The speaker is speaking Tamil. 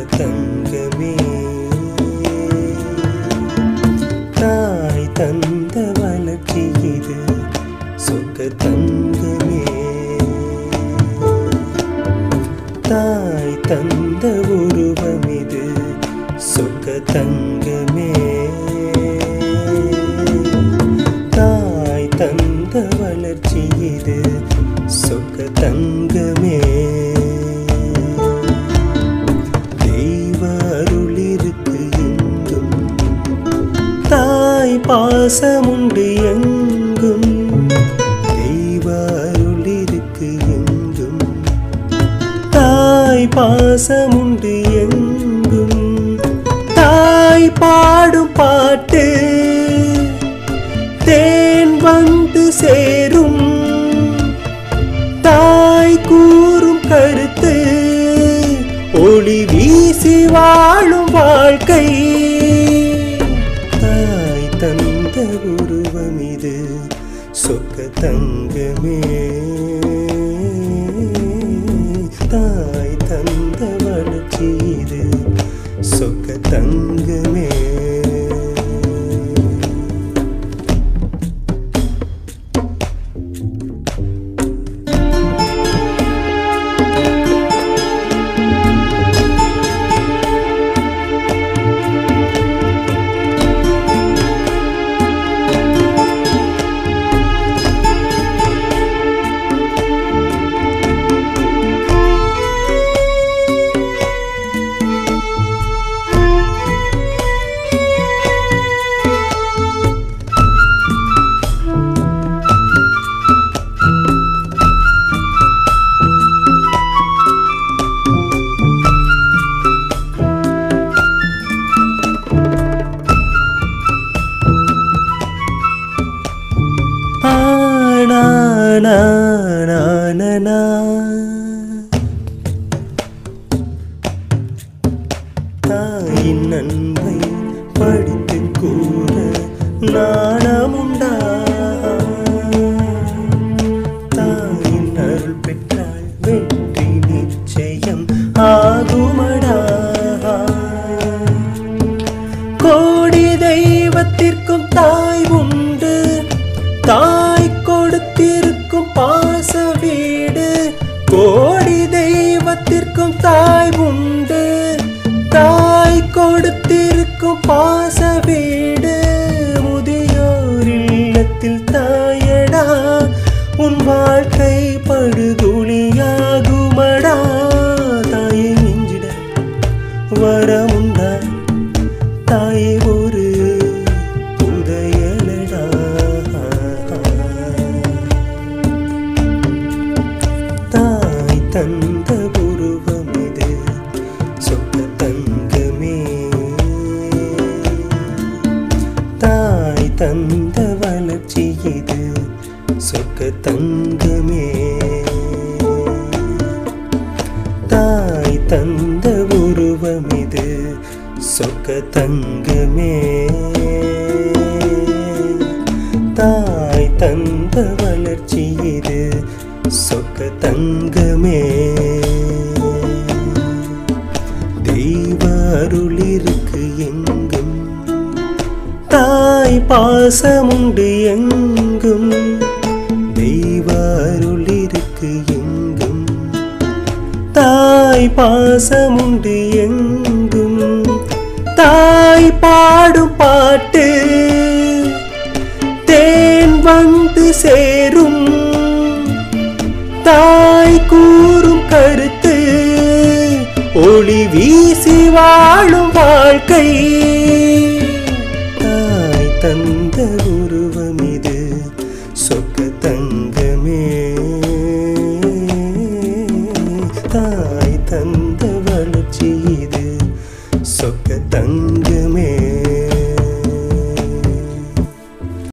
தங்கமே தாய் தந்த வளர்ச்சி இது சொக்க தங்கமே தாய் தந்த உருவம் இது சொக்க தங்கமே தாய் தந்த வளர்ச்சி இது சொக்க தங்கமே தெய்வ அருள் இருக்கு எங்கும் தாய் பாசமுண்டு எங்கும் தெய்வ அருள் இருக்கு எங்கும் தாய் பாசமுண்டு எங்கும் தாய் பாடும் பாட்டு தேன் வந்து சேரும் தாய் கூறும் கருத்து ஒளி வீசி வாழும் வாழ்க்கை தாய் தந்த உருவம் இது சொக்க தங்கமே தாய் தந்த வளர்ச்சி இது சொக்க தங்கமே ஆனானானானா. தாயின் அன்பை படித்து கூற நாணமுண்டா தாயின் அருள் பெற்றால் வெற்றி நிச்சயம் ஆகுமடா கோடி தெய்வத்திற்கும் தாய் உண்டு தாய் கொடுத்திருக்கும் பாச வீடு கோடி தெய்வத்திற்கும் தாய் உண்டு தாய் கொடுத்திருக்கும் பாச வீடு முதியோர் இல்லத்தில் தாயடா உன் வாழ்க்கை படுகொலியாகுமடா தாயை மிஞ்சிட வரமுண்டா தாயே ஒரு புதையலடா தாய் தந்த உருவம் இது சொந்த தங்கமே தாய் தந்த வளர்ச்சி இது சொக்க தங்கமே தாய் தந்த உருவம் இது சொக்க தங்கமே தாய் தந்த வளர்ச்சி இது சொக்க தங்கமே தெய்வ அருள் இருக்கு எங்கும் தாய் பாசமுண்டு எங்கும் தெய்வ அருள் இருக்கு எங்கும் தாய் பாசமுண்டு எங்கும் தாய் பாடும் பாட்டு தேன் வந்து சேரும் தாய் கூறும் கருத்து ஒளி வீசி வாழும் வாழ்க்கை தாய் தந்த உருவம் இது சொக்க தங்கமே தாய் தந்த வளர்ச்சி இது சொக்க தங்கமே